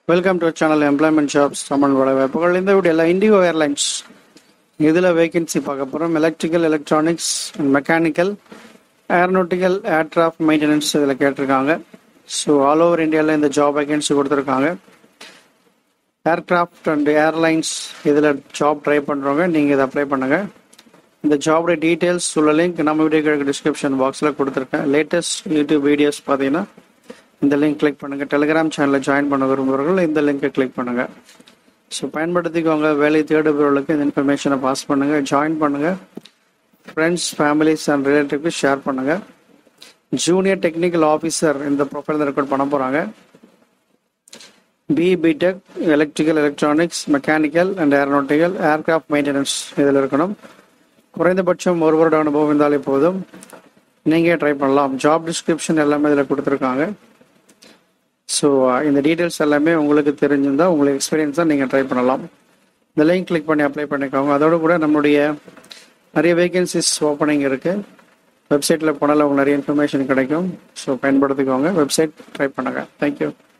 welcome to channel employment jobs Tamil வேலைவாய்ப்புகள் இந்த வீடியோவில் இண்டிகோ ஏர்லைன்ஸ் இதில் வேகன்சி பார்க்க போகிறோம் electrical electronics and mechanical aeronautical aircraft maintenance இதில் கேட்டிருக்காங்க ஸோ ஆல் ஓவர் இந்தியாவில் இந்த ஜாப் வேகன்சி கொடுத்துருக்காங்க ஏர்கிராஃப்ட் அண்ட் ஏர்லைன்ஸ் இதில் ஜாப் ட்ரை பண்ணுறவங்க நீங்கள் இதை அப்ளை பண்ணுங்கள் இந்த ஜாபோட டீட்டெயில்ஸ் உள்ள லிங்க் நம்ம வீடியோ டிஸ்கிரிப்ஷன் பாக்ஸில் கொடுத்துருக்கேன் லேட்டஸ்ட் யூடியூப் வீடியோஸ் பார்த்தீங்கன்னா இந்த லிங்க் கிளிக் பண்ணுங்கள் டெலிகிராம் சேனலில் ஜாயின் பண்ண விரும்புகிறவர்கள் இந்த லிங்கை கிளிக் பண்ணுங்கள் ஸோ பயன்படுத்திக்கோங்க வேலை தேடுபவர்களுக்கு இந்த இன்ஃபர்மேஷனை பாஸ் பண்ணுங்கள் ஜாயின் பண்ணுங்கள் ஃப்ரெண்ட்ஸ் ஃபேமிலிஸ் அண்ட் ரிலேட்டிவ்க்கு ஷேர் பண்ணுங்கள் ஜூனியர் டெக்னிக்கல் ஆஃபீஸர் இந்த ப்ரொஃபைல் ரெக்கார்ட் பண்ண போகிறாங்க B BTech electrical electronics mechanical and aeronautical aircraft maintenance இதில் இருக்கணும் குறைந்தபட்சம் ஒரு வருட அனுபவம் இருந்தாலே போதும் நீங்கள் ட்ரை பண்ணலாம் ஜாப் டிஸ்கிரிப்ஷன் எல்லாமே இதில் கொடுத்துருக்காங்க ஸோ இந்த டீட்டெயில்ஸ் எல்லாமே உங்களுக்கு தெரிஞ்சிருந்தால் உங்களுக்கு எக்ஸ்பீரியன்ஸ் தான் நீங்கள் ட்ரை பண்ணலாம் இந்த லிங்க் கிளிக் பண்ணி அப்ளை பண்ணிக்கோங்க அதோடு கூட நம்மளுடைய நிறைய வேகன்சிஸ் ஓப்பனிங் இருக்குது வெப்சைட்டில் போனாலும் உங்களுக்கு நிறைய இன்ஃபர்மேஷன் கிடைக்கும் ஸோ பயன்படுத்திக்கோங்க வெப்சைட் ட்ரை பண்ணுங்கள் தேங்க்யூ